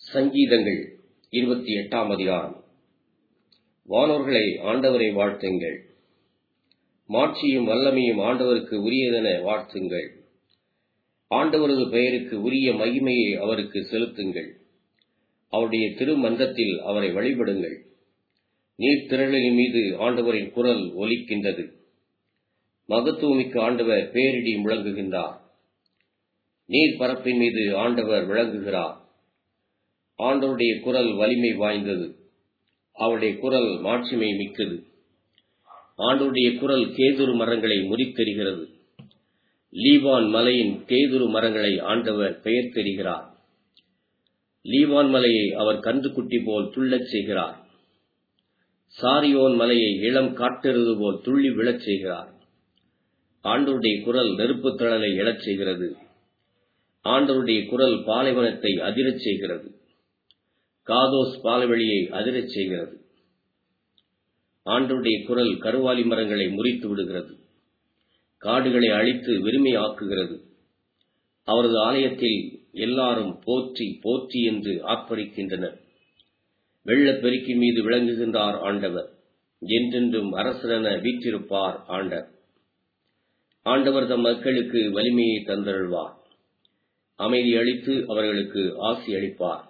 சங்கீதங்கள் இருபத்தி எட்டாம் அதிகாரம் வானோர்களே ஆண்டவரை வாழ்த்துங்கள் மாட்சியும் வல்லமையும் ஆண்டவருக்கு உரியதென வாழ்த்துங்கள் ஆண்டவரது பெயருக்கு உரிய மகிமையை அவருக்கு செலுத்துங்கள் அவருடைய திருமன்றத்தில் அவரை வழிபடுங்கள் நீர்த்திரளின் மீது ஆண்டவரின் குரல் ஒலிக்கின்றது மகத்துவமிக்க ஆண்டவர் பேரிடி முழங்குகின்றார் நீர் பரப்பின் மீது ஆண்டவர் விளங்குகிறார் ஆண்டவருடைய குரல் வலிமை வாய்ந்தது அவருடைய குரல் மாட்சிமை மிக்கது ஆண்டவருடைய குரல் கேதுரு மரங்களை முறித்தெறிகிறது லீவான் மலையின் கேதுரு மரங்களை ஆண்டவர் பெயர் தெரிகிறார் லீவான் மலையை அவர் கன்றுக்குட்டி போல் துள்ளச் செய்கிறார் சாரியோன் மலையை இளம் காட்டெருது போல் துள்ளி விழச் செய்கிறார் ஆண்டவருடைய குரல் நெருப்புத் தழலை எழச் செய்கிறது ஆண்டவருடைய குரல் பாலைவனத்தை அதிரச் செய்கிறது காதோஸ் பாலவெளியை அதிரச் செய்கிறது ஆண்டவருடைய குரல் கருவாலி மரங்களை முறித்து விடுகிறது காடுகளை அழித்து வெறுமையாக்குகிறது அவரது ஆலயத்தில் எல்லாரும் போற்றி போற்றி என்று ஆர்ப்பரிக்கின்றனர் வெள்ளப்பெருக்கி மீது விளங்குகின்றார் ஆண்டவர் என்றென்றும் அரசரென வீற்றிருப்பார் ஆண்டர் ஆண்டவர் தம் மக்களுக்கு வலிமையை தந்தருள்வார் அமைதி அளித்து அவர்களுக்கு ஆசி அளிப்பார்